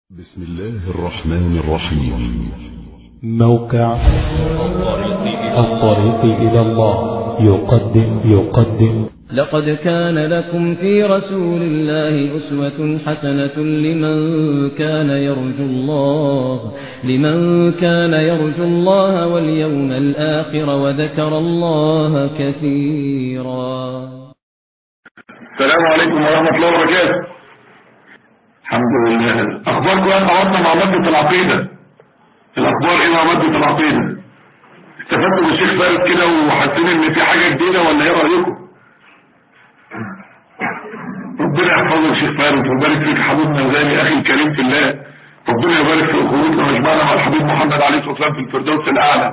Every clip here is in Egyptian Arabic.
بسم الله الرحمن الرحيم موقع الطريق إلى الله يقدم يقدم لقد كان لكم في رسول الله أسوة حسنة لمن كان يرجو الله لمن كان يرجو الله واليوم الآخر وذكر الله كثيرا السلام عليكم ورحمة الله وبركاته الحمد لله أخباركم أن عرضنا مع مادة العقيدة الأخبار إيه مع مادة العقيدة استفدتوا من الشيخ فارس كده وحاسين إن في حاجة جديدة ولا إيه رأيكم؟ ربنا يحفظك يا شيخ فارس ويبارك فيك حبيبنا وزاني أخي الكريم في الله ربنا يبارك في أخوتنا ويجمعنا مع الحبيب محمد عليه الصلاة والسلام في الفردوس الأعلى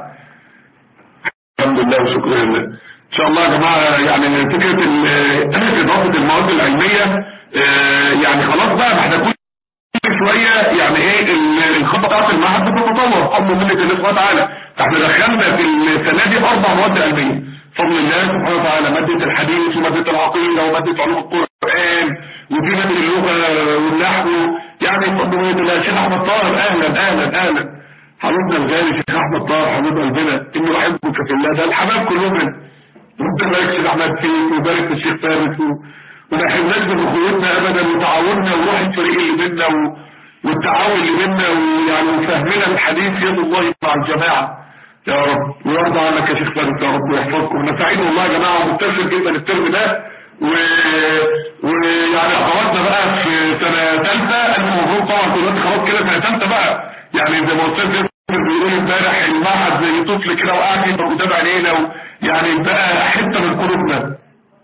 الحمد لله وشكرا لله ان شاء الله يا جماعة يعني فكرة ال- اضافة المواد العلمية آه، يعني خلاص بقى احنا كل شوية يعني ايه ال- الخطة بتاعت المعهد بتتطور بفضل منة الله سبحانه وتعالى احنا دخلنا في السنة دي اربع مواد علمية بفضل الله سبحانه وتعالى مادة الحديث ومادة العقيدة ومادة علوم القرآن وفي مادة اللغة والنحو يعني بفضل منة الله الشيخ احمد طاهر اهلا اهلا اهلا حبيبنا الغالي شيخ احمد طاهر حبيب قلبنا انه احبك في الله ده الحباب كلهم ربنا يبارك في احمد فيك ويبارك في الشيخ فارس و- وما يحرمناش من اخوتنا ابدا وتعاوننا وروح الفريق اللي بينا و- والتعاون اللي بينا ويعني وفهمنا الحديث يد الله مع الجماعه يا رب ويرضى عنك يا شيخ فارس يا رب ويحفظكم انا سعيد والله يا جماعه ومبتسم جدا الترم ده و... ويعني اخواتنا بقى في سنه ثالثه الف مبروك طبعا دلوقتي خلاص كده سنه ثالثه بقى يعني زي ما استاذ ياسر بيقول امبارح المعهد زي طفل كده وقاعد يضرب قدام عينينا ويعني بقى حته من قلوبنا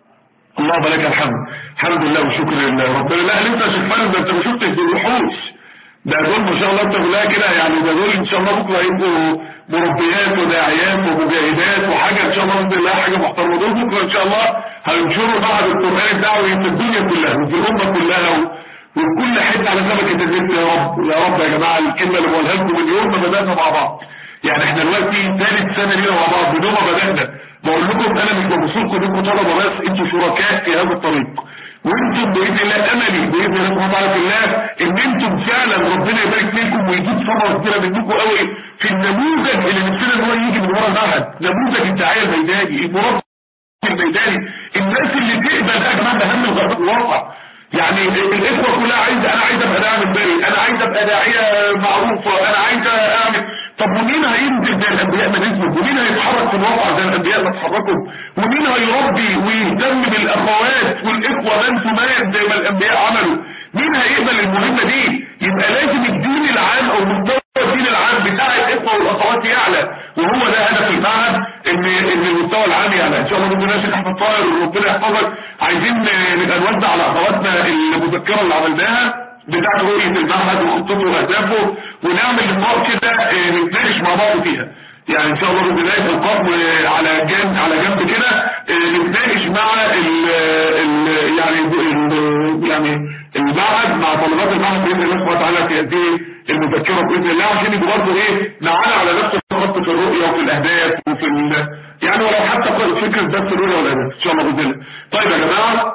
اللهم لك الحمد الحمد لله وشكر لله ربنا لا لسه يا شيخ فارس ده انت ما شفتش دول الوحوش ده دول ما شاء الله انت كلها كده يعني ده دول ان شاء الله بكره هيبقوا مربيات وداعيات ومجاهدات وحاجه ان شاء الله باذن الله حاجه محترمه دول بكره ان شاء الله هينشروا بعد القران الدعوي في الدنيا كلها وفي الامه كلها و... وكل حته على سمكه النت يا رب يا رب يا جماعه الكلمه اللي بقولها لكم من يوم ما بدانا مع بعض يعني احنا دلوقتي ثالث سنه لينا مع بعض من يوم ما بدانا بقول لكم انا مش ببص لكم انكم طلبه بس انتوا شركاء في هذا الطريق وانتم باذن الله املي باذن الله سبحانه وتعالى في الله ان انتم فعلا ربنا يبارك فيكم ويجيب ثمره كبيره منكم قوي في النموذج اللي نفسنا ان هو يجي من ورا المعهد نموذج الداعيه الميداني المربي الميداني الناس اللي تقبل اجمل مهام الغرب الواقع يعني الاخوه كلها عايزه انا عايز ابقى داعي بالي انا عايز ابقى داعيه معروفه انا عايز اعمل طب ومين هينزل زي الانبياء ما نزلوا ومين هيتحرك في الواقع زي الانبياء ما اتحركوا ومين هيربي ويهتم بالاخوات والاخوه من تمام زي ما الانبياء عملوا مين هيقبل المهمه دي يبقى لازم الدين العام او مستوى الدين العام بتاع الاخوه والاخوات يعلى وهو ده هدف المعهد ان ان المستوى العام يعلى ان شاء الله باذن الله شيخ احمد طاهر وربنا يحفظك عايزين نبقى نوزع على اخواتنا المذكره اللي عملناها بتاعت رؤيه المعهد وخطته واهدافه ونعمل لقاء كده آه، نتناقش مع بعض فيها يعني ان شاء الله باذن الله يبقى لقاء آه، على جنب على جنب كده آه، نتناقش مع ال ال يعني ال يعني المعهد مع طلبات المعهد باذن الله سبحانه وتعالى في هذه المذكره باذن الله عشان يبقوا برضه ايه معانا على نفس الخط في الرؤيه وفي الاهداف وفي ال يعني ولو حتى فكره بس الرؤيه والاهداف ان شاء الله باذن الله طيب يا جماعه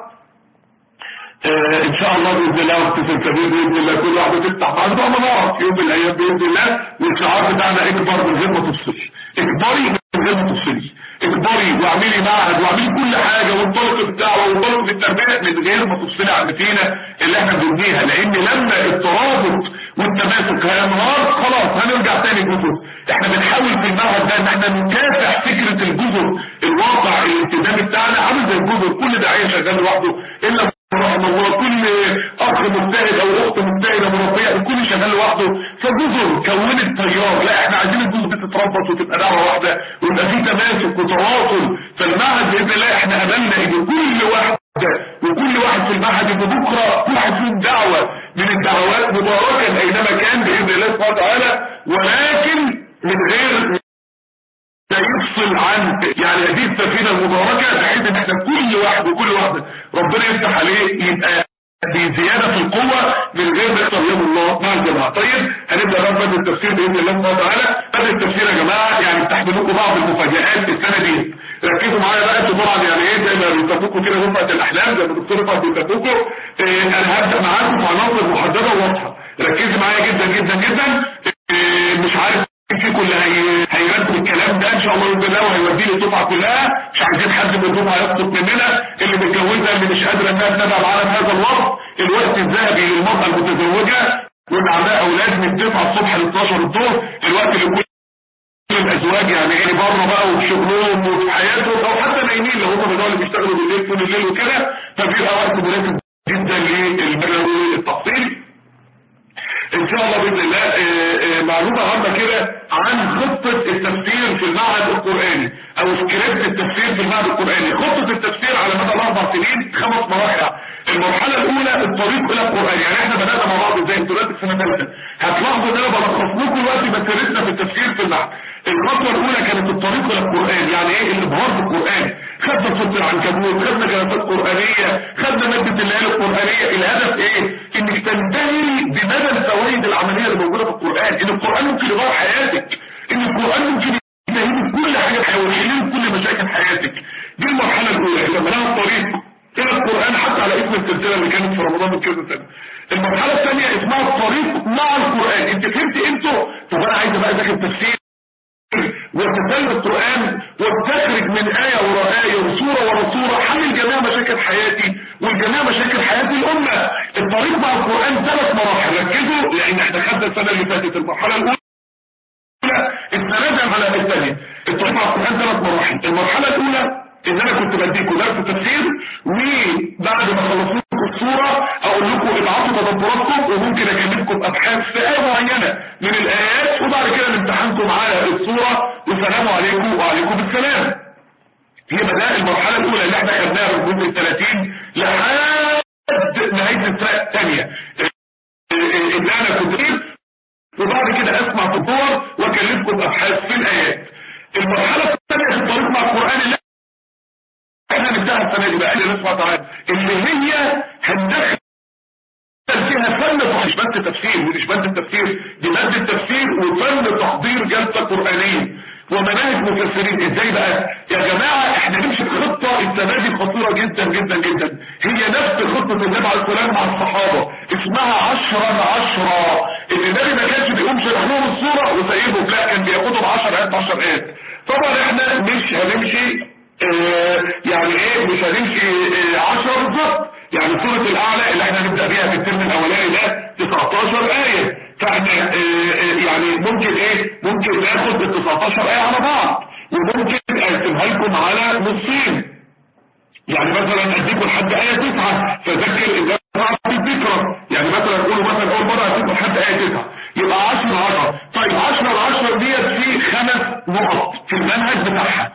آه، ان شاء الله باذن الله واختصر كبير باذن الله كل واحده تفتح بعض بقى نقف في يوم من الايام باذن الله والشعار بتاعنا اكبر من غير ما تفصلي اكبري من غير ما تفصلي اكبري واعملي معهد واعملي كل حاجه وانطلقي في الدعوه وانطلقي في التربيه من غير ما تفصلي عن فينا اللي احنا بنبنيها لان لما الترابط والتماسك هينهار خلاص هنرجع تاني جزر احنا بنحاول في المعهد ده ان احنا نكافح فكره الجزر الواقع الالتزامي بتاعنا عامل زي الجزر كل داعيه شغال لوحده الا رحم الله كل اخ مجتهد او اخت مجتهده مربيه الكل شغال لوحده فجزر كونت تيار لا احنا عايزين الجزر دي تتربط وتبقى دعوه واحده ويبقى في تماسك وتواصل فالمعهد باذن الله احنا املنا ان كل واحد وكل واحد في المعهد يبقى بكره كل واحد فيهم دعوه من الدعوات مباركه اينما كان باذن الله سبحانه وتعالى ولكن من غير لا يفصل عن يعني هذه السفينة المباركة بحيث ان احنا كل واحد وكل واحدة ربنا يفتح عليه يبقى بزيادة في القوة من غير ما يحصل يوم الله مع الجماعة طيب هنبدأ بقى بدء التفسير بإذن الله سبحانه وتعالى بدء التفسير يا جماعة يعني تحت لكم بعض المفاجآت في السنة دي ركزوا معايا بقى انتوا طبعا يعني ايه زي ما بيتفقوا كده رفعة الأحلام زي ما الدكتور رفعت بيتفقوا إيه انا هبدأ معاكم في عناصر محددة وواضحة ركزي معايا جدا جدا جدا إيه، مش عارف فيكم اللي هي... هيرتب الكلام ده ان شاء الله باذن الله وهيوديه للدفعه كلها مش عايزين حد من الدفعه يسقط مننا اللي متجوزه اللي مش قادره انها تتابع معانا في هذا الوقت الوقت الذهبي للمراه المتزوجه واللي عندها اولاد من 9 الصبح ل 12 الظهر الوقت اللي كل الازواج يعني ايه بره بقى وفي شغلهم وفي حياتهم او حتى نايمين لو هم بدأوا اللي بيشتغلوا بالليل طول الليل وكده فبيبقى وقت مناسب جدا للبدوي التفصيل ان شاء الله باذن الله آه، آه، معلومه هامه كده عن خطه التفسير في المعهد القراني او سكريبت التفسير في المعهد القراني خطه التفسير على مدى الاربع سنين خمس مراحل المرحله الاولى الطريق الى القران يعني احنا بدانا مع بعض ازاي انتوا دلوقتي في سنه ثالثه هتلاحظوا ان انا بلخص لكم دلوقتي مسيرتنا في التفسير في المعهد الخطوه الاولى كانت الطريق الى القران يعني ايه الابهار بالقران خدنا سوره العنكبوت خدنا جلسات قرانيه خدنا ماده الليالي القرانيه الهدف ايه انك تنتهي بمدى الفوائد العمليه اللي موجوده في القران ان القران ممكن يغير حياتك ان القران ممكن ينتهي كل حاجه في حياتك ويحل كل مشاكل حياتك دي المرحله الاولى اللي لها الطريق الى القران حتى على اسم السلسله اللي كانت في رمضان من كذا سنه المرحله الثانيه اسمها الطريق مع القران انت فهمت انتوا طب انا عايز بقى اذاكر تفسير وتتلم القرآن وتخرج من آية ورا آية وسورة ورا سورة حل جميع مشاكل حياتي والجميع مشاكل حياة الأمة الطريق مع القرآن ثلاث مراحل ركزوا لأن احنا خدنا السنة اللي فاتت المرحلة الأولى السنة دي على الثانية الطريق مع القرآن ثلاث مراحل المرحلة الأولى ان انا كنت بديكم درس تفسير وبعد ما خلصت لكم الصورة اقول لكم ابعتوا تدبراتكم وممكن اكلمكم ابحاث في ايه معينة من الايات وبعد كده نمتحنكم على الصورة والسلام عليكم وعليكم السلام هي بدأ المرحلة الاولى اللي احنا خدناها من الجزء 30 لحد نهاية السنة الثانية اللي انا كنت وبعد كده اسمع في الصور واكلمكم ابحاث في الايات المرحلة الثانية في الطريق مع القرآن اللي احنا نبدأها السنة دي بقى اللي نسمع تعالى اللي هي هندخل فيها فن مش بس تفسير مش بس التفسير دي مادة تفسير وفن تحضير جلسة قرآنية ومناهج مفسرين ازاي بقى يا جماعة احنا نمشي بخطة السنة دي خطيرة جدا جدا جدا هي نفس خطة النبي عليه السلام مع الصحابة اسمها عشرة عشرة اللي النبي ما كانش بيقوم شرح لهم الصورة وسايبهم لا كان بياخدهم 10 ايات 10 ايات طبعا احنا مش هنمشي اه يعني ايه مش هنمشي اه 10 بالظبط يعني سورة الاعلى اللي احنا هنبدأ بيها في الترم الاولاني ده 19 ايه فاحنا اه يعني ممكن ايه ممكن ناخد ال 19 ايه على بعض وممكن اقسمها لكم على نصين يعني مثلا اديكم لحد ايه 9 فذكر اذا في الذكرى يعني مثلا قولوا مثلا اول مره اديكم لحد ايه 9 يبقى 10 10 طيب 10 10 ديت في خمس نقط في المنهج بتاعها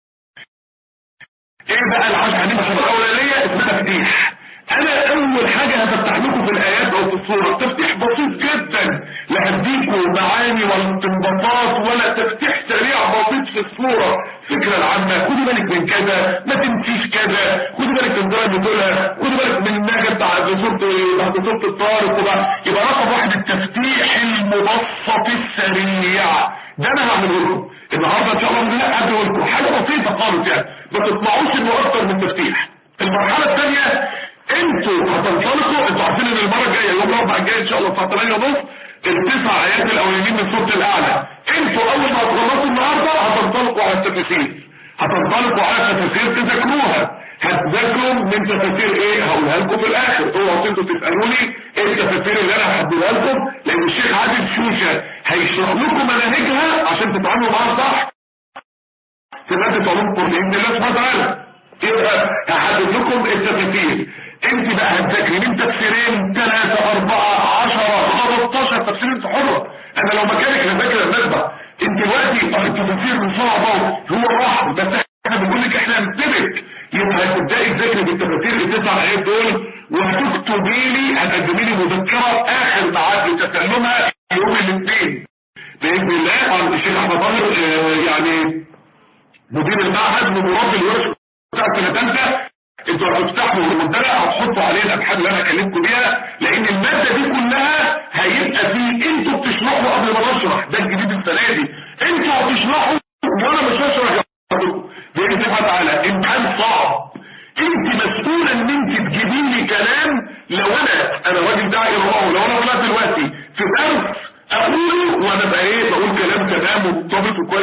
ايه بقى العشر هنبقى الاولانيه اسمها تفتيح انا اول حاجة هفتح لكم في الايات او في الصورة تفتيح بسيط جدا لا هديكم معاني ولا استنباطات ولا تفتيح سريع بسيط في الصورة الفكرة العامة خدي بالك من كذا ما تنسيش كذا خدي بالك من دول بتقولها خدي بالك من الناجة بتاع سورة بعد سورة الطارق وبقى يبقى رقم واحد التفتيح المبسط السريع ده انا هعمله لكم النهارده ان شاء الله باذن الله هديه لكم حاجه بسيطه خالص يعني ما تطلعوش انه اكتر من تفتيح المرحله الثانيه انتوا هتنطلقوا انتوا عارفين ان المره الجايه يوم الاربعاء الجاي ان شاء الله الساعه 8 ونص التسع ايات الاولانيين من سوره الاعلى انتوا اول ما هتخلصوا النهارده هتنطلقوا على التفاسير هتنطلقوا على تفاسير تذاكروها هتذاكروا من تفاسير ايه هقولها لكم في الاخر اوعوا انتوا تسالوني ايه التفاسير اللي انا هحددها لكم لان الشيخ عادل شوشه هيشرح لكم مناهجها عشان تتعاملوا معاها صح في ماده علوم باذن الله سبحانه وتعالى يبقى هحدد لكم التفاسير انت بقى هتذاكري من تفسيرين ثلاثة اربعة عشرة خمستاشر تفسير انت حرة انا لو مكانك هذاكر المسبع انت دلوقتي التفاسير من صعبة هو راح بس احنا بنقول لك احنا نسبك يبقى هتبداي تذاكري بالتفاسير التسع ايات دول وهتكتبي لي هتقدمي لي مذكرة اخر ميعاد لتسلمها يوم الاثنين باذن الله طبعا الشيخ احمد طاهر اه يعني مدير المعهد ومربي الورش بتاع سنه ثالثه انتوا هتفتحوا المنتدى هتحطوا عليه الابحاث اللي انا كلمتكم بيها لان الماده دي كلها هيبقى فيه انتوا بتشرحوا قبل ما نشرح ده الجديد السنه دي انتوا هتشرحوا وانا مش هشرح باذن الله تعالى امتحان صعب انت مسؤوله ان انت تجيبي لي كلام لو انا انا راجل داعي الى الله لو انا طلعت دلوقتي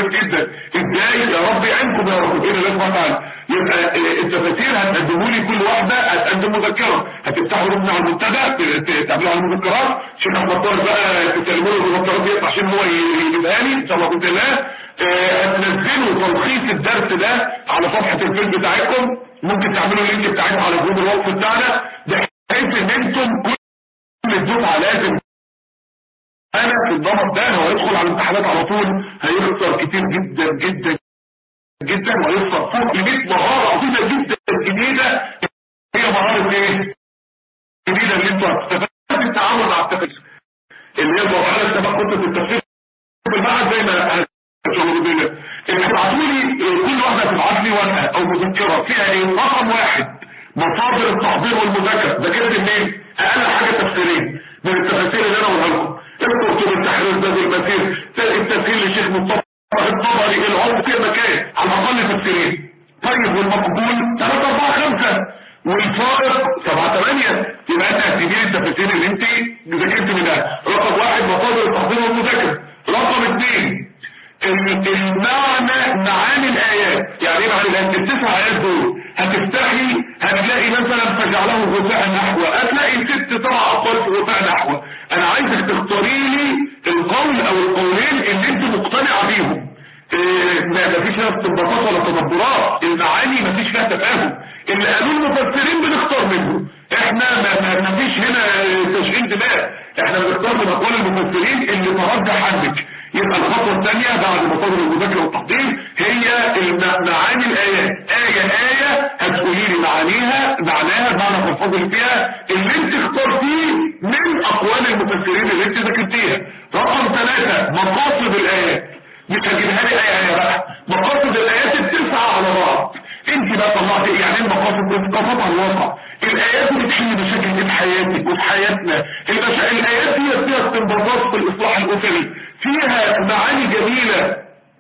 كويس جدا ازاي يا رب يعينكم يا رب باذن الله سبحانه وتعالى يبقى آه، التفاسير هتقدموا لي كل واحده هتقدم مذكره هتفتحوا ركن على المنتدى ت- تعملوا على المذكرات شيخ احمد طاهر بقى تسلموا له المذكرات دي عشان هو ي- يجيبها لي ان شاء الله باذن الله آه، هتنزلوا تلخيص الدرس ده على صفحه الفيس بتاعتكم ممكن تعملوا اللينك بتاعتكم على جروب الواتس بتاعنا بحيث ان انتم كل الدفعه لازم انا في الضمط ده هو هيدخل على الامتحانات على طول هيخسر كتير جدا جدا جدا وهيخسر فوق ل 100 مهاره عظيمه جدا جديده هي مهاره ايه؟ جديده اللي انتوا هتستفادوا التعامل مع التفكير اللي هي المرحله اللي تبقى كنت في التفكير بالمعهد زي ما هتشغلوا بينا ابعتوا لي كل واحده هتبعت لي ورقه او مذكره فيها ايه؟ رقم واحد مصادر التحضير والمذاكره ده كده منين؟ اقل حاجه تفسيرين من التفاسير اللي انا قولها لكم الكتب التحرير ده المسير التفسير للشيخ مصطفى الطبري العمق في مكان على الاقل تفسيرين طيب والمقبول 3 4 5 والفائق 7 8 يبقى انت هتجيب التفاسير اللي انت ذاكرت منها رقم واحد مصادر التحضير والمذاكره رقم اثنين ال- المعنى معاني الايات يعني ايه معاني الايات التسع ايات دول هتفتحي هتلاقي مثلا فجعله غثاء نحو هتلاقي ست سبع اقوال في غثاء نحو انا عايزك تختاري لي القول او القولين اللي انت مقتنعه بيهم إيه، ما ما فيش هنا استنباطات ولا تدبرات المعاني ما فيش فيها تفاهم اللي قالوه المفسرين بنختار منه احنا ما, ما, ما فيش هنا تشغيل دماغ احنا بنختار من اقوال المفسرين اللي ترجح عنك يبقى الخطوه الثانيه بعد مصادر المذاكره والتحضير هي الم- معاني الايات ايه ايه هتقولي لي معانيها معناها المعنى الملفوظ اللي فيها اللي انت اخترتيه من اقوال المفسرين اللي انت ذاكرتيها رقم ثلاثه مقاصد الايات مش هجيبها لي ايه ايه بقى مقاصد الايات التسعه على بعض انت بقى طلعت ايه يعني ايه المقاصد اسقاطات على الواقع الايات دي بتحل مشاكل في حياتك وفي حياتنا المشا... الايات دي فيها استنباطات في الاصلاح الاسري فيها معاني جميله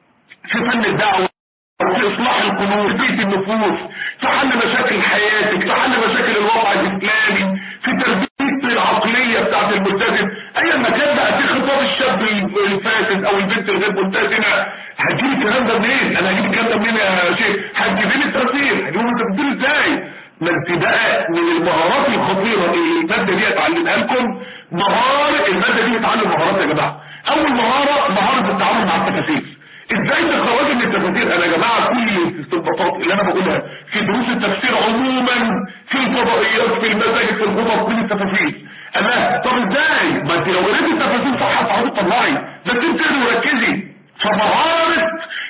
في فن الدعوه في اصلاح القلوب في بيت النفوس في حل مشاكل حياتك في حل مشاكل الواقع الاسلامي في تربيه العقليه بتاعت الملتزم ايا ما كان بقى في خطاب الشاب الفاسد او البنت الغير ملتزمه هتجيب الكلام ده منين انا هجيب الكلام ده منين يا شيخ هتجيب لي التفسير هتجيب لي التفسير ازاي ما انت بقى من المهارات الخطيره اللي الماده دي هتعلمها لكم مهاره الماده دي بتعلم مهارات يا جماعه اول مهاره مهاره التعامل مع التفاسير ازاي تخرجي من التفاسير انا يا جماعه كل الاستنباطات اللي انا بقولها في دروس التفسير عموما في الفضائيات في المساجد في الخطب من التفاسير انا طب ازاي ما انت لو قريت التفاسير صح هتعرفي تطلعي بس انت وركزي فمهارة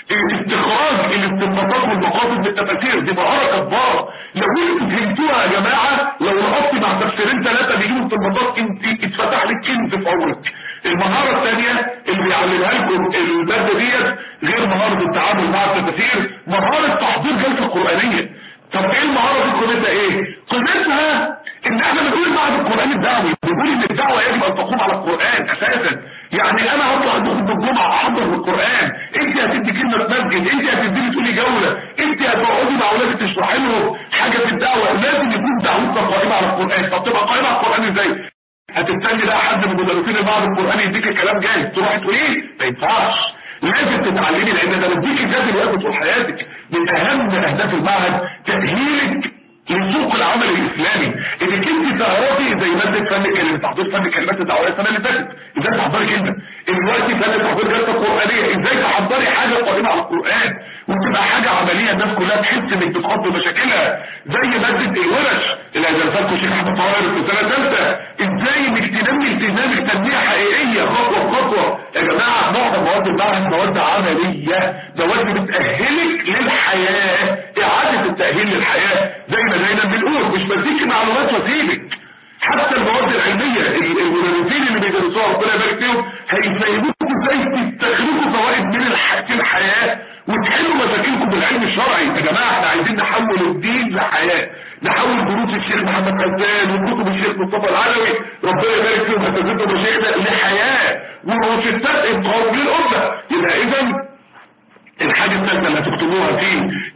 استخراج الاستنباطات والمقاصد من التفاسير دي مهارة كبارة لو انتوا فهمتوها يا جماعة لو ربطت مع تفسيرين ثلاثة بيجيبوا استنباطات انت اتفتح لك كنز في عمرك المهارة الثانية اللي بيعلمها لكم المادة ديت غير مهارة التعامل مع التفاسير مهارة تحضير جلسة قرآنية طب ايه المهارة دي قيمتها ايه؟ قيمتها ان احنا بنقول بعد القرآن الدعوي بنقول ان الدعوة يجب ان تقوم على القرآن اساسا يعني انا هطلع ادخل بالجمعة احضر بالقرآن انت هتدي كلمة في مسجد انت هتديني تقولي جولة انت هتقعدي مع اولادك تشرحي لهم حاجة في الدعوة لازم يكون دعوتنا قائمة على القرآن طب تبقى قائمة على القرآن ازاي؟ هتستني بقى حد من المدرسين اللي بعد القرآن يديك الكلام جاهز تروحي تقوليه ما ينفعش لازم تتعلمي لان ده بديك ذات الوقت طول حياتك من اهم اهداف المعهد تأهيلك لسوق العمل الاسلامي انك انت تعرفي زي ماده فن كلمه تحضير فن كلمات الدعويه السنه اللي فاتت ازاي تحضري كلمه دلوقتي فن تحضير جلسه قرانيه ازاي تحضري حاجه قائمه على القران وتبقى حاجه عمليه الناس كلها تحس انك بتخاطب مشاكلها زي ماده الورش اللي هيدرسها لكم شيخ احمد طاهر في سنه ثالثه ازاي انك تنمي التزامك تنميه حقيقيه خطوه بخطوه يا جماعه معظم مواد المعهد مواد عمليه مواد بتاهلك للحياه اعاده التاهيل للحياه زي ما دايما بنقول مش بديك معلومات واسيبك حتى المواد العلميه المدرسين اللي بيدرسوها ربنا يبارك فيهم هيفهموكم ازاي تستخرجوا فوائد من الح... في الحياه وتحلوا مشاكلكم بالعلم الشرعي يا جماعه احنا عايزين نحول الدين لحياه نحول دروس الشيخ محمد غزال وكتب الشيخ مصطفى العلوي ربنا يبارك فيهم اساتذتنا ومشايخنا لحياه وروشتات القوم للامه يبقى اذا الحاجة الثالثة اللي هتكتبوها في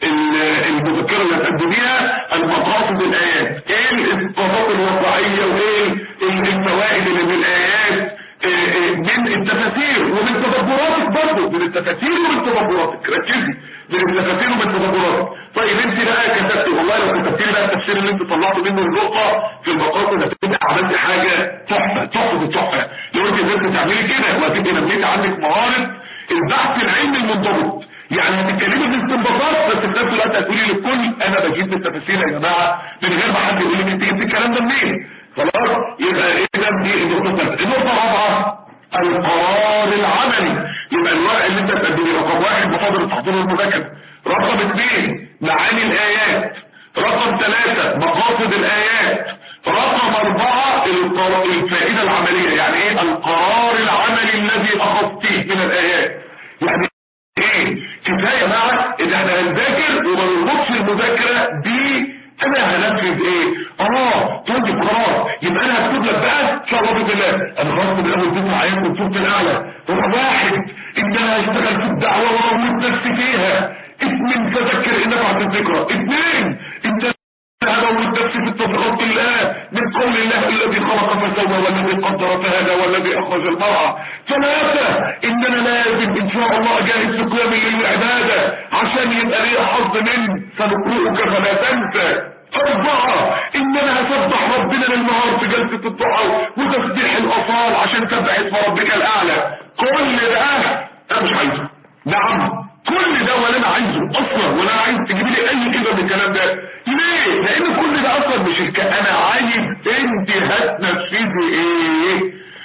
المذكرة اللي هتقدميها المقاصد الآيات ايه الاسقاطات الواقعية وايه الفوائد اللي من الآيات من التفاسير ومن تدبراتك برضه من التفاسير ومن تدبراتك ركزي من التفاسير ومن تدبراتك طيب انت بقى كتبتي والله لو كتبتي بقى التفسير اللي انت طلعت منه النقطه في المقاصد هتبقى عملتي حاجه تحفه تحفه التحفه لو انت قدرت تعملي كده وهتبقي نميتي عندك مهاره البحث العلمي المنضبط يعني هتتكلمي في استنباطات بس في نفس الوقت هتقولي للكل انا بجيب التفاسير يا جماعه من غير ما حد يقول لي انت جبت الكلام ده منين خلاص يبقى اذا دي النقطه الثالثه النقطه الرابعه القرار العملي يبقى الورق اللي انت تقدمه رقم واحد محاضره تحضير المذاكره رقم اثنين معاني الايات رقم ثلاثة مقاصد الايات رقم اربعة الفائدة العملية يعني ايه القرار العملي الذي اخذتيه من الايات يعني ايه كفاية مع ان احنا هنذاكر وما نربطش المذاكرة ب انا هنفذ ايه اه طيب خلاص يبقى انا هكتب لك بقى ان شاء الله باذن الله انا خلاص من اول تسع ايام من سوره الاعلى رقم واحد ان انا هشتغل في الدعوه واموت نفسي فيها اثنين فذكر ان نفعت الذكرى اثنين ان هموت نفسي في التفرقات الله من قول الله الذي خلق فسوى والذي قدر فهدى والذي اخرج المرعى ثلاثة ان انا لازم ان شاء الله اجاهد في قيام الليل العبادة عشان يبقى لي حظ من سنقرئك فلا تنسى أربعة إن أنا هسبح ربنا للنهار في جلسة الضحى وتسبيح الأصال عشان تسبح اسم ربك الأعلى كل ده أنا مش عايزه نعم كل ده ولا أنا عايزه أصلا ولا أنا عايز تجيب لي أي كده من الكلام ده ليه؟ لأن كل ده أصلا مش الك... أنا عايز أنت هتنفذي إيه؟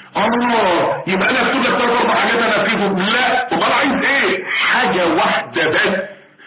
الله يبقى أنا أكتب لك ثلاث أربع حاجات أنا أنفذهم لا طب أنا عايز إيه؟ حاجة واحدة بس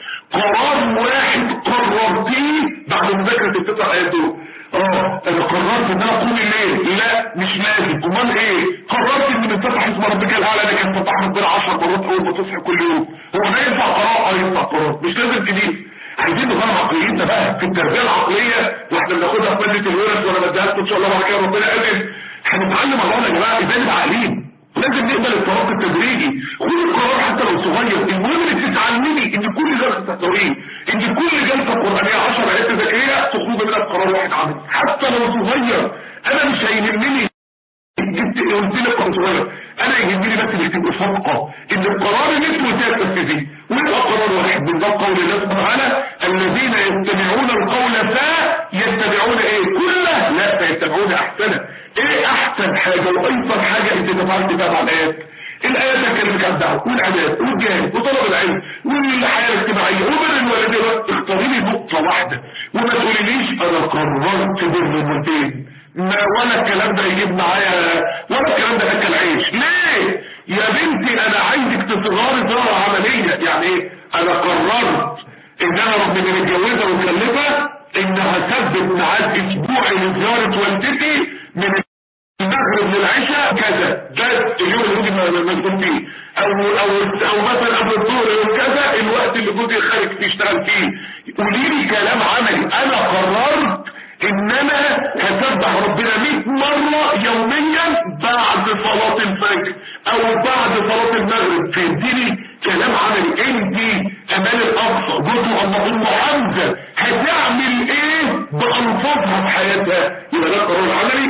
قرار واحد قررتيه بعد مذاكرة التسع آيات دول اه انا قررت ان انا اقوم الليل لا مش لازم امال ايه قررت ان من فتح اسم ربك الاعلى ده كان فتح ربنا 10 مرات اول ما تصحى كل يوم هو ده ينفع قرار اه ينفع قرار مش لازم جديد عايزين نغير عقليتنا بقى في التربيه العقليه واحنا بناخدها في ماده الورث وانا بديها لكم ان شاء الله بعد كده ربنا قادر هنتعلم الله يا جماعه ازاي نبقى عقليين لازم نقبل التوقع التدريجي خد القرار حتى لو صغير المهم انك تتعلمي ان كل جلسه تحتويه ان كل جلسه قرانيه 10 ايات ذكيه تخرج منها قرار واحد عملي حتى لو صغير انا مش هيهمني جبت قلت لك قرار صغير انا يهمني بس انك تبقى صادقه ان القرار اللي انت قلتها تنفذيه ويبقى قرار واحد من ده قول الله سبحانه وتعالى الذين يستمعون القول فيتبعون ايه كله لا فيتبعون احسنه ايه احسن حاجة وايسر حاجة انت تفعلت بها مع الايات الايات تكلمك عن الدعوه والعباد والجهاد وطلب العلم والحياه الاجتماعيه وبر الوالدين اختاري لي نقطه واحده وما تقوليليش انا قررت بر الوالدين ما ولا الكلام ده يجيب معايا ولا الكلام ده اكل عيش ليه يا بنتي انا عايزك تصغري ظاهره عمليه يعني ايه انا قررت ان انا ربنا متجوزه ومخلفه ان هثبت ميعاد اسبوعي لزياره والدتي من المغرب للعشاء كذا ده اليوم اللي جوزي مسؤول فيه او او او مثلا قبل الظهر يوم كذا الوقت اللي جوزي خارج فيه يشتغل فيه قولي لي كلام عملي انا قررت ان انا هسبح ربنا 100 مرة يوميا بعد صلاة الفجر او بعد صلاة المغرب فهمتني كلام عملي انت امان الاقصى جزء الله ام حمزة هتعمل ايه بألفاظها في حياتها يبقى ده القرار العملي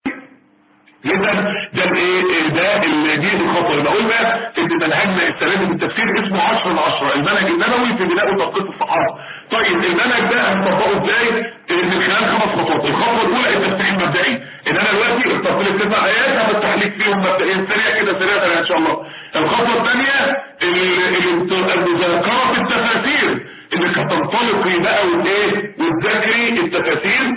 اذا ده الايه ده دي الخطوه يبقى قلنا ان منهجنا السنه دي بالتفسير اسمه 10 ل 10 المنهج النبوي في بناء وتدقيق الصحابه طيب المنهج ده هنطبقه ازاي من خلال خمس خطوات الخطوه الاولى التفتيح المبدئي ان انا دلوقتي اخترت لك تسع ايات هفتح لك فيهم مبدئيا سريع كده سريع ان شاء الله الخطوه الثانيه المذاكره في التفاسير انك هتنطلقي بقى وايه وتذاكري التفاسير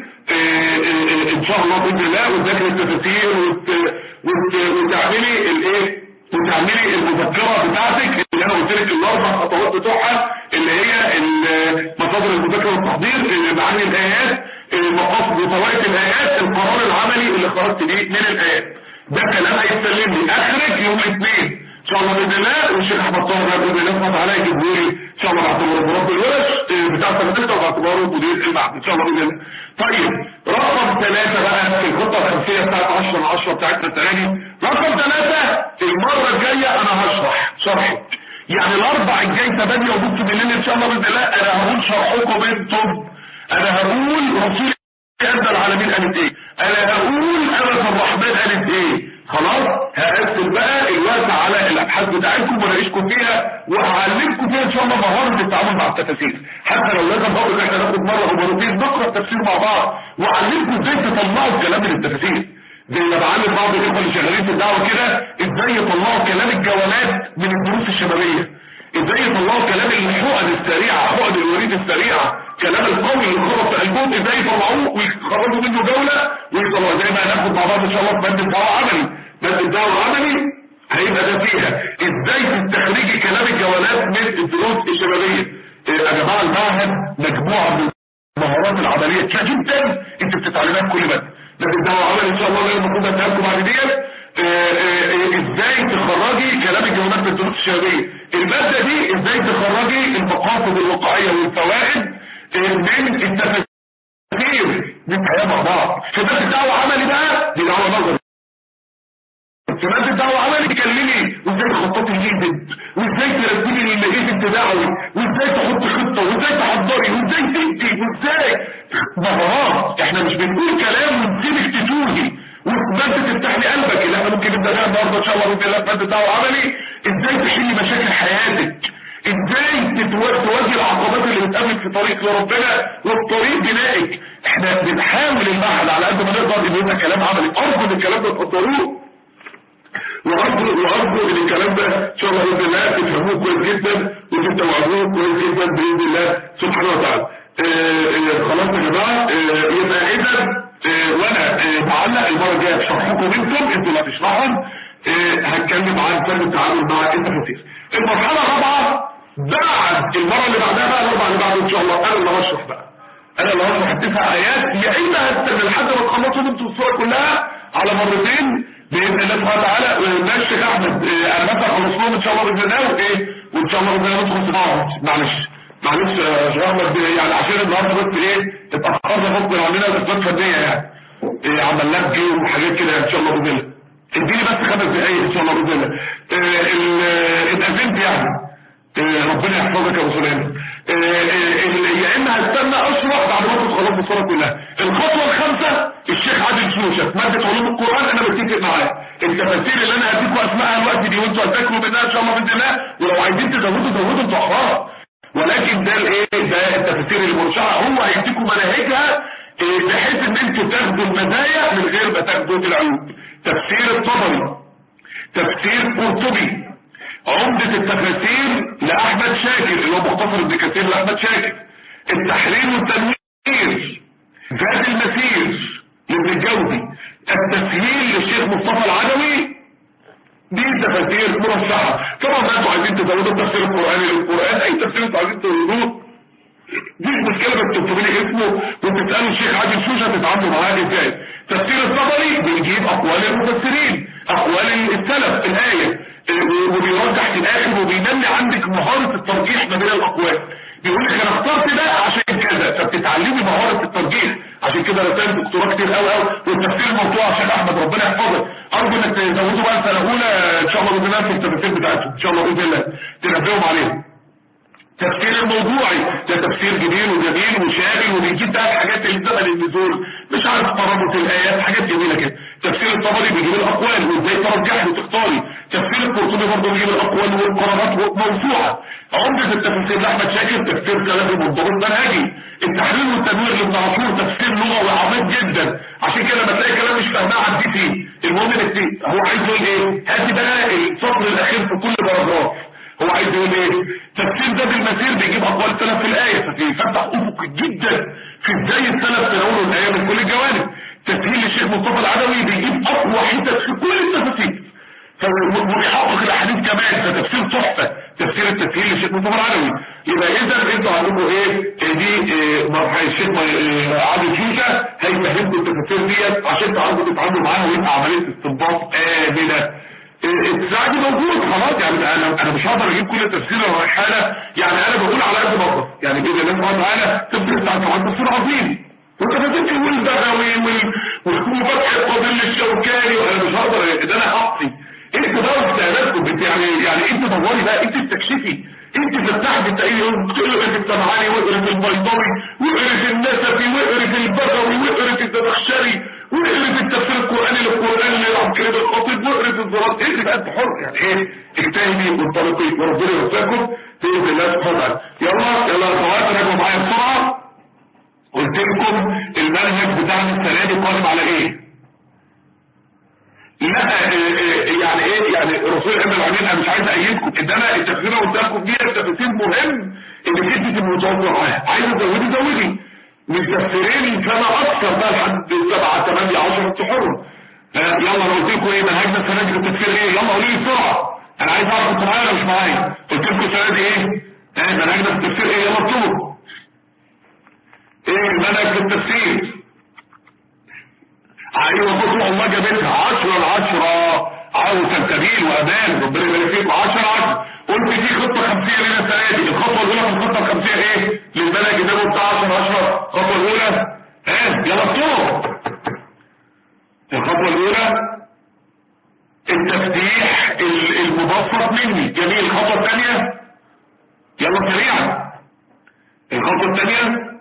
ان شاء الله باذن الله وتذاكري التفاسير وت... وت... وتعملي الايه وتعملي المذكره بتاعتك اللي انا قلت لك الاربع خطوات بتوعها اللي هي مصادر المذاكره والتحضير معاني الايات مقاصد وفوائد الايات القرار العملي اللي خرجت بيه من الايات ده كلام هيتسلم لي اخرج يوم الاثنين ان شاء الله باذن الله والشيخ احمد طاهر باذن الله سبحانه وتعالى يجيب لي ان شاء الله باعتباره رب الورش بتاع سنتين وباعتباره مدير المعهد ان شاء الله باذن الله طيب رقم ثلاثة بقى في الخطة الخمسية بتاعت 10 10 بتاعتنا التاني رقم ثلاثة المرة الجاية انا هشرح شرحي يعني الاربع الجاي 8 ونص بالليل ان شاء الله باذن الله انا هقول شرحكم انتم انا هقول رسول ادى العالمين قالت ايه انا هقول امة الرحمن قالت ايه خلاص هقسم بقى الوقت على الابحاث بتاعتكم واناقشكم فيها وهعلمكم فيها ان شاء الله مهاره التعامل مع التفاسير حتى لو لازم بقول ان احنا ناخد مره ومرتين نقرا التفسير مع بعض واعلمكم ازاي تطلعوا الكلام من التفاسير زي ما بعلم بعض الاخوه اللي شغالين في الدعوه كده ازاي يطلعوا كلام الجولات من الدروس الشبابيه ازاي يطلعوا كلام الحقن السريعه حقن الوريد السريعه كلام القوي اللي خبط في قلبهم ازاي يطلعوه ويخرجوا منه جوله ويطلعوا زي ما هناخد مع بعض ان شاء الله في بند الدعوه عملي بند الدعوه عملي هيبقى ده فيها ازاي تستخرجي كلام الجولات من الدروس الشبابيه إيه يا جماعه المعهد مجموعه من المهارات العمليه كتير جدا انت بتتعلمها في كل ماده بس الدعوه عملي ان شاء الله اللي المفروض اتهمكم بعد ديت ازاي تخرجي كلام الجولات من الدروس الشبابيه الماده دي ازاي تخرجي المقاصد الواقعيه والفوائد من التفاسير دي حياه مع بعض في ماده الدعوه عملي بقى دي دعوه نظري في مادة دعوة عملي تكلمي وازاي تخططي الايفنت وازاي ترتبي الايفنت دعوي وازاي تحطي خطة وازاي تحضري وازاي تنتي وازاي مهارات احنا مش بنقول كلام ونسيبك تتوهي ومادة تفتح لي قلبك اللي احنا ممكن نبدا بيها النهارده ان شاء الله باذن الله في مادة دعوة عملي ازاي تحلي مشاكل حياتك ازاي تواجه العقبات اللي بتقابلك في طريق لربنا وفي طريق بنائك احنا بنحاول المعهد على قد ما نقدر ان يبقى كلام عملي ارجو ان الكلام ده تقدروه وارجو وارجو ان الكلام ده ان شاء الله باذن الله تفهموه كويس جدا وتستوعبوه كويس جدا باذن الله سبحانه وتعالى خلاص يا جماعه يبقى اذا وانا بعلق المره الجايه في شرحكم انتم انتوا اللي هتشرحهم هتكلم عن فن التعامل مع التفاسير المرحله الرابعه بعد المره اللي بعدها بقى الاربع اللي بعده ان شاء الله انا اللي هشرح بقى انا اللي هشرح التسع ايات يا اما هستنى لحد ما تخلصوا انتوا الصوره كلها على مرتين باذن الله سبحانه وتعالى ماشي يا احمد انا مثلا خلص لهم ان شاء الله باذن الله وايه وان شاء الله باذن الله ندخل في بعض معلش معلش يا شيخ احمد يعني عشان النهارده بس ايه اتاخرنا غصب عننا اسباب فنيه يعني إيه عملناها بجيم وحاجات كده ان شاء الله باذن الله اديني بس خمس دقايق ان شاء الله باذن الله اتقابلت يعني ربنا يحفظك يا ابو سليمان يا اما هستنى اشرح بعد ما تخلص الصوره كلها الخطوه الخامسه الشيخ عادل شوشه في ماده علوم القران انا بتفق معاه التفاسير اللي انا هديكم اسمائها الوقت دي وانتوا هتذاكروا منها ان شاء الله باذن الله ولو عايزين تزودوا زودوا انتوا احرار ولكن ده الايه ده التفاسير المرشحه هو هيديكم مناهجها بحيث ان انتوا تاخدوا المزايا من غير ما تاخدوا العيوب تفسير الطبري تفسير قرطبي عمدة التفاسير لأحمد شاكر اللي هو مختصر ابن كثير لأحمد شاكر التحرير والتنوير زاد المسير لابن الجوزي التسهيل للشيخ مصطفى العدوي دي تفاسير مرشحة طبعا ما انتوا عايزين تزودوا التفسير القرآني للقرآن اي تفسير انتوا عايزين تزودوه دي مشكلة بس تكتبوا لي اسمه وتسألوا الشيخ عادل شوشة تتعاملوا معاه ازاي تفسير الطبري بيجيب اقوال المفسرين اقوال السلف الآية وبيرجح في الاخر وبينمي عندك مهارة الترجيح ما بين الاقوال بيقول لك انا اخترت ده عشان كذا فبتتعلمي مهارة الترجيح عشان كده رسائل دكتوراه كتير قوي قوي والتفسير الموضوع عشان احمد ربنا يحفظك ارجو انك تزودوا بقى السنه الاولى ان شاء الله باذن الله في التفاسير بتاعتهم ان شاء الله باذن الله تنبههم عليهم تفسير الموضوعي ده تفسير جميل وجميل وشامل وبيجيب بقى الحاجات اللي زمن النزول مش عارف ترابط الايات حاجات جميله كده تفسير الطبري بيجيب الاقوال وازاي ترجحي وتختاري تفسير القرطبي برضه بيجيب الاقوال والقرارات موسوعه عمده التفسير لاحمد شاكر تفسير كلامي منضبط منهجي التحرير والتنوير لابن عاشور تفسير لغوي عميق جدا عشان كده لما تلاقي كلام مش فاهماه عدي فيه المهم انك هو عايز يقول ايه هاتي بقى السطر الاخير في كل باراجراف هو عايز يقول ايه تفسير ده بالمسير بيجيب اقوال السلف في الايه فبيفتح افق جدا في ازاي السلف تناولوا الايه من كل الجوانب تسهيل الشيخ مصطفى العدوي بيجيب اقوى حتت في كل التفاسير ويحقق الاحاديث كمان ده تفسير تحفه تفسير التسهيل للشيخ مصطفى العدوي يبقى اذا انتوا عندكم ايه دي مرحله الشيخ عادل شوشه هيفهمكم التفاسير ديت عشان تعرفوا تتعاملوا معاها ويبقى عمليه استنباط امنه الساعة دي موجود خلاص يعني انا انا مش هقدر اجيب كل تفسير الرحالة يعني انا بقول على قد ما اقدر يعني باذن الله سبحانه وتعالى تفسير بتاع طبعا تفسير عظيم وتفاسير والبغوي وفتح القبيل الشوكاني وانا مش هقدر ده انا حقي انت بقى اجتهاداتكم انت يعني يعني انت دوري بقى انت استكشفي انت تفتحي تلاقي اقرا في السمعاني واقرا في البيضاوي واقرا في النسفي واقرا في البغوي واقرا في الزمخشري واقري في التفسير القراني للقران اللي راح كده الخطيب واقري في الزرار اقري بقى انت حر يعني ايه اجتهدي وانطلقي وربنا يوفقكم باذن الله سبحانه وتعالى يلا يلا يا اخوات راجعوا معايا بسرعه قلت لكم المنهج بتاعنا السنه دي قائم على ايه لا آه، آه، يعني ايه يعني الرسول ابن العالمين انا مش عايز ايدكم انما التفسير اللي قلت لكم دي تفسير مهم ان جدة المتوقع معاها عايز ازودي زودي من تفسيرين كما اكثر بقى لحد 7 8 10 تحر يلا انا قلت لكم ايه منهجنا السنه دي في التفسير ايه يلا قولوا لي بسرعه انا عايز اعرف انتوا معايا ولا مش معايا قلت لكم السنه دي ايه اه منهجنا في التفسير ايه يلا اكتبوا ايه المنهج في التفسير ايوه بصوا الله جابتها 10 ل 10 عاوز تنتبيل وامان ربنا يبارك فيكم 10 10 قلت في خطه خمسيه لنا السنه دي الخطوه الاولى في الخطه الخمسيه ايه للمنهج ده بتاع 10 10 الخطوه الاولى ها يلا اكتبوا الخطوه الاولى التفتيح ال- المبسط مني جميل الخطوه الثانيه يلا سريعا الخطوه الثانيه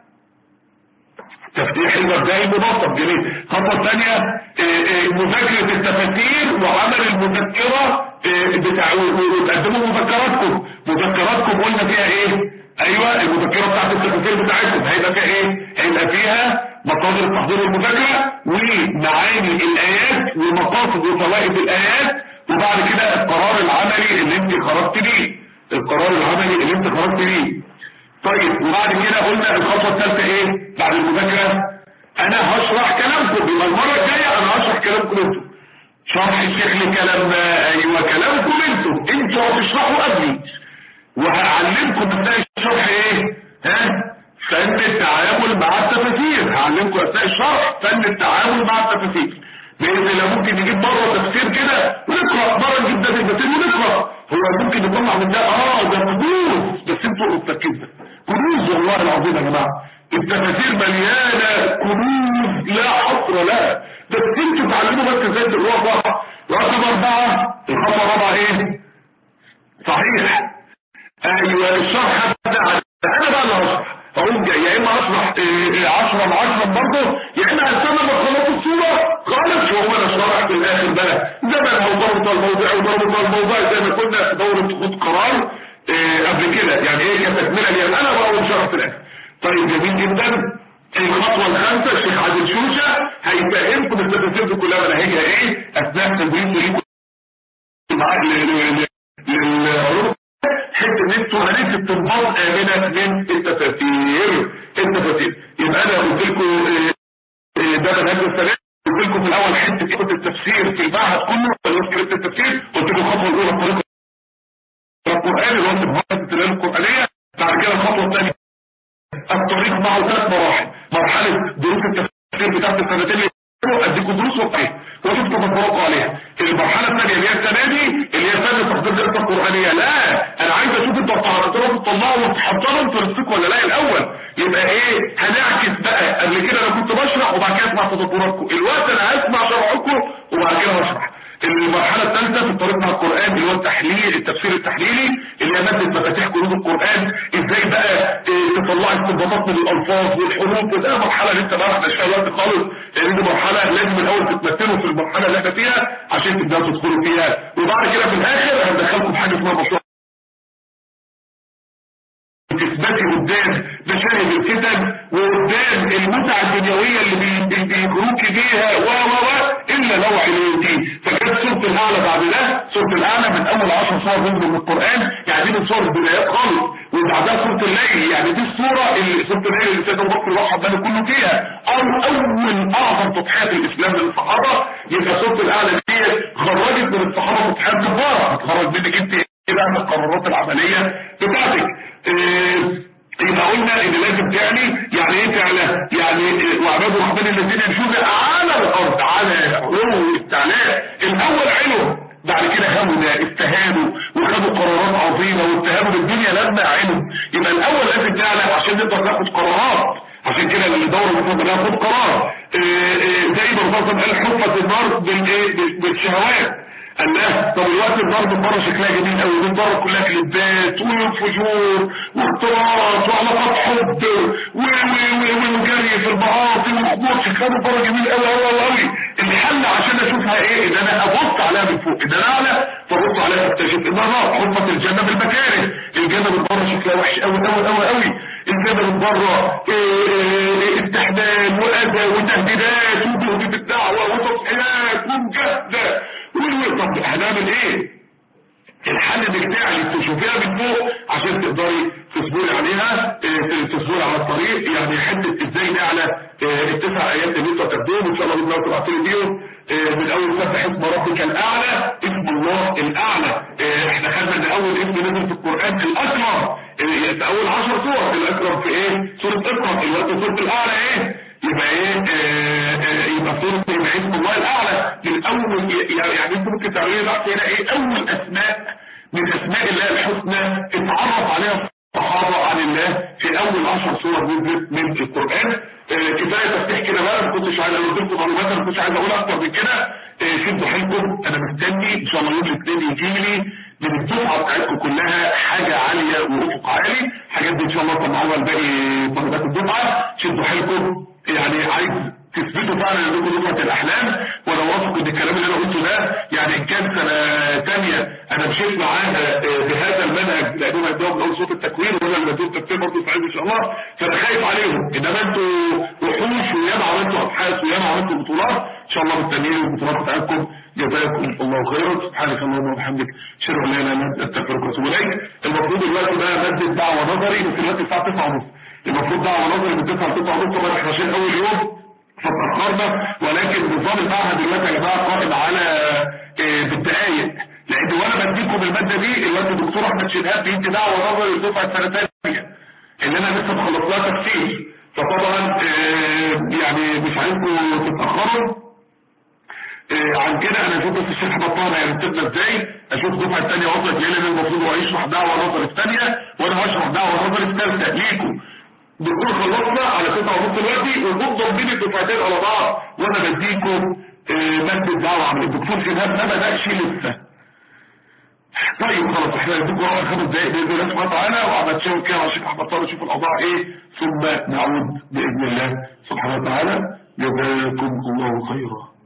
تفتيح المبدئي المبسط جميل الخطوه الثانيه مذاكره التفاسير وعمل المذكره آه، بتاع وتقدموا مذكراتكم مذكراتكم قلنا فيها ايه ايوه المذكره بتاعت التفاسير بتاعتكم هيبقى فيها ايه هيبقى فيها مصادر التحضير والمذاكره ومعاني الايات ومقاصد وفوائد الايات وبعد كده القرار العملي اللي انت خرجت بيه القرار العملي اللي انت خرجت بيه طيب وبعد كده قلنا الخطوه الثالثه ايه بعد المذاكره انا هشرح كلامكم يبقى المره الجايه انا هشرح كلامكم انتوا شرح الشيخ لكلامنا ايوه كلامكم انتوا انتوا هتشرحوا قبلي وهعلمكم اثناء الشرح ايه ها فن التعامل مع التفاسير هعلمكم اثناء الشرح فن التعامل مع التفاسير باذن الله ممكن نجيب مره تفسير كده ونقرا مره نجيب ده في التفسير ونقرا هو ممكن يطلع من ده اه ده كنوز بس انتوا تركزوا كنوز والله العظيم يا جماعه التفاسير مليانه كنوز لا حصر لها بس انتوا تعلموا بس ازاي تقروها صح رقم اربعه الخطوه الرابعه ايه صحيح ايوه الشرح هبدا على- انا بقى اللي هشرح هقوم جاي يا اما اشرح 10 ل 10 برضه يا اما هستنى ما تخلصوا الصوره خالص وهو انا شارح في الاخر بقى زمن او ضربه الموضوع وضربه الموضوع زي ما كنا في دوره خد قرار آه، قبل كده يعني ايه كتكمله لي انا بقول شرح في الاخر طيب جميل جدا الخطوه الخامسه الشيخ عادل شوشه هيفهمكم التفاصيل دي كلها مناهجها ايه اثناء تدريس ليكم معاك للعلوم حته ان انتوا هنكتب تنباط امنه من التفاسير التفاسير يبقى انا قلت لكم آه، آه، ده منهج السلام قلت لكم في الاول حته كتب التفسير في المعهد كله اللي كتب التفسير قلت لكم الخطوه الاولى الطريقه القران اللي هو انتباهات التلاوه القرانيه بعد كده الخطوه الثانيه الطريق معه ثلاث مراحل مرحله دروس التفسير بتاعت السنتين اللي فاتوا اديكم دروس واقعيه وشفتوا تفرقوا عليها المرحله الثانيه اللي هي السنه دي اللي هي فن تحضير دراسه القرانيه لا انا عايز اشوف انتوا هتعرفوا تطلعوا وتحضروا انتوا نفسكم ولا لا الاول يبقى ايه هنعكس بقى قبل كده انا كنت بشرح وبعد كده اسمع تدبراتكم الوقت انا هسمع شرحكم وبعد كده هشرح المرحلة الثالثة في الطريق مع القرآن اللي هو التحليل التفسير التحليلي اللي هي مادة مفاتيح قلوب القرآن ازاي بقى اه، تطلع استنباطات من الألفاظ والحروف وده مرحلة لسه ما احنا فيها وقت خالص لأن دي مرحلة لازم الأول تتمثلوا في المرحلة اللي احنا فيها عشان تبدأوا تدخلوا فيها وبعد كده في الآخر هندخلكم في حاجة اسمها مشروع تثبتي قدام مشاهد الفتن وقدام المتعة الدنيوية اللي بي- بي- بيجروك بيها و و و إلا لو عليتي فكانت سورة الأعلى بعد ده سورة الأعلى من أول عشر صور جزء من القرآن يعني دي من صور البدايات خالص وبعدها سورة الليل يعني دي الصورة اللي سورة الليل اللي سيدنا أبو بكر الواحد بني كله فيها أو أول أعظم تضحية في الإسلام للصحابة يبقى سورة الأعلى دي خرجت من الصحابة تضحيات جبارة هتخرج منك أنت ايه بقى من القرارات العملية بتاعتك إيه يبقى قلنا ان لازم تعلي يعني ايه تعلى يعني إيه وعباد الرحمن الذين يمشون على الارض على علو استعلاء الاول علو بعد كده همنا استهانوا وخدوا قرارات عظيمة واتهموا بالدنيا لما علوا يبقى الاول لازم نعلى عشان نقدر ناخد قرارات عشان كده اللي دور المفروض ناخد قرار إيه إيه زي ما الرسول قال حفت النار بالايه بالشهوات قال لا طب الوقت الضرب بره شكلها جميل قوي من بره كلها كليبات وفجور واختلاط وعلاقات حب و- و- و- وجري في المعاصي وخبوط شكلها من بره جميل قوي قوي قوي قوي الحل عشان اشوفها ايه ان انا ابص عليها من فوق ان انا اعلى فبص عليها اكتشف انها نار حفت الجنه بالمكاره الجنه من بره شكلها وحش قوي قوي قوي قوي الجنه من بره إيه إيه إيه استحلال واذى وتهديدات وجهد بالدعوه وتصحيحات ومجاهده و- طب هنعمل ايه؟ الحل انك تعلي تشوفيها من فوق عشان تقدري تصبري عليها اه، تصبري على الطريق يعني حته ازاي نعلى اه، التسع ايات اللي انتوا تاخدوهم ان شاء الله باذن الله تبعتوا لي بيهم اه، من اول سبح اسم ربك الاعلى اسم الله الاعلى اه، احنا خدنا ان اول اسم نزل في القران الاكرم اه، في اول 10 سور الاكرم في ايه؟ سوره اقرا الوقت سوره الاعلى ايه؟ يبقى ايه آه، آه، يبقى سورة يبقى اسم الله الاعلى من اول يعني يعني انت ممكن تعملي تحت هنا ايه اول اسماء من اسماء الله الحسنى اتعرف عليها الصحابة عن الله في اول عشر سور نزلت من القرآن آه، كفاية تفتح كده بقى ما كنتش عايز اقول لكم معلومات انا ما كنتش عايز اقول اكتر من كده آه، شدوا حيلكم انا مستني ان شاء الله يوم الاثنين يجي لي من الدفعه بتاعتكم كلها حاجه عاليه وافق عالي الحاجات دي ان شاء الله طلعوها لباقي طلبات الدفعه شدوا حيلكم يعني عايز تثبتوا فعلا انكم دفعه الاحلام وانا واثق ان الكلام اللي انا قلته ده يعني ان كان سنه ثانيه انا مشيت معاها آه، بهذا المنهج لانهم عندهم من اول صوت التكوين وانا اللي بدون التفسير برضه سعيد ان شاء الله فانا خايف عليهم انما انتوا وحوش وياما عملتوا ابحاث وياما عملتوا بطولات ان شاء الله مستنيين البطولات بتاعتكم جزاكم الله خيرا سبحانك اللهم وبحمدك اشهد ان لا اله الا انت استغفرك واتوب اليك المفروض دلوقتي بقى ماده دعوه نظري بس دلوقتي الساعه 9:30 المفروض دعوه نظري من 9 ل 9:30 طبعا احنا عشان اول يوم فتأخرنا ولكن نظام المعهد دلوقتي يا جماعه قائم على آه، بالدقايق لان وانا بديكم الماده دي الوقت الدكتور احمد شهاب بيدي دعوه نظري للدفعه السنه الثانيه اللي انا لسه مخلص لها تفسير فطبعا آه، يعني مش عايزكم تتاخروا آه، عن كده انا اشوف بس الشيخ بطانه هيرتبنا ازاي اشوف الدفعه الثانيه وصلت ليه لان المفروض هو يشرح دعوه نظري الثانيه وانا هشرح دعوه نظري الثالثه ليكم بنقول خلصنا على تسعة ونص دلوقتي ونفضل بين الدفعتين على بعض وانا بديكم آه، مادة دعوة عن الدكتور شهاب ما بدأش لسه طيب خلاص احنا نديكم اول خمس دقايق باذن الله سبحانه وتعالى وعمل شاور كده على الشيخ احمد طارق نشوف الاوضاع ايه ثم نعود باذن الله سبحانه وتعالى جزاكم الله خيرا